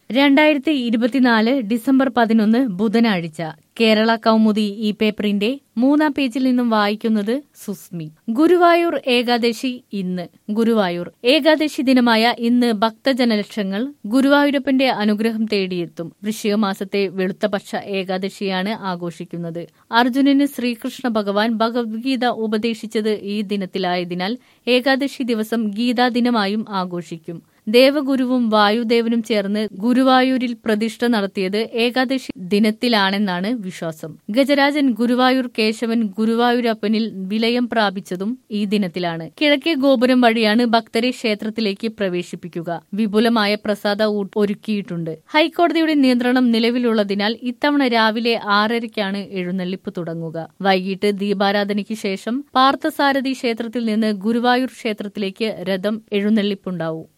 രണ്ടായിരത്തി ഇരുപത്തിനാല് ഡിസംബർ പതിനൊന്ന് ബുധനാഴ്ച കേരള കൗമുദി ഈ പേപ്പറിന്റെ മൂന്നാം പേജിൽ നിന്നും വായിക്കുന്നത് സുസ്മി ഗുരുവായൂർ ഏകാദശി ഇന്ന് ഗുരുവായൂർ ഏകാദശി ദിനമായ ഇന്ന് ഭക്തജനലക്ഷങ്ങൾ ഗുരുവായൂരപ്പന്റെ അനുഗ്രഹം തേടിയെത്തും വൃശ്ചിക മാസത്തെ വെളുത്തപക്ഷ ഏകാദശിയാണ് ആഘോഷിക്കുന്നത് അർജുനന് ശ്രീകൃഷ്ണ ഭഗവാൻ ഭഗവത്ഗീത ഉപദേശിച്ചത് ഈ ദിനത്തിലായതിനാൽ ഏകാദശി ദിവസം ഗീതാ ദിനമായും ആഘോഷിക്കും ദേവഗുരുവും വായുദേവനും ചേർന്ന് ഗുരുവായൂരിൽ പ്രതിഷ്ഠ നടത്തിയത് ഏകാദശി ദിനത്തിലാണെന്നാണ് വിശ്വാസം ഗജരാജൻ ഗുരുവായൂർ കേശവൻ ഗുരുവായൂരപ്പനിൽ വിലയം പ്രാപിച്ചതും ഈ ദിനത്തിലാണ് കിഴക്കേ ഗോപുരം വഴിയാണ് ഭക്തരെ ക്ഷേത്രത്തിലേക്ക് പ്രവേശിപ്പിക്കുക വിപുലമായ പ്രസാദ ഊ- ഒരുക്കിയിട്ടുണ്ട് ഹൈക്കോടതിയുടെ നിയന്ത്രണം നിലവിലുള്ളതിനാൽ ഇത്തവണ രാവിലെ ആറരയ്ക്കാണ് എഴുന്നള്ളിപ്പ് തുടങ്ങുക വൈകിട്ട് ദീപാരാധനയ്ക്ക് ശേഷം പാർത്ഥസാരഥി ക്ഷേത്രത്തിൽ നിന്ന് ഗുരുവായൂർ ക്ഷേത്രത്തിലേക്ക് രഥം എഴുന്നള്ളിപ്പുണ്ടാവും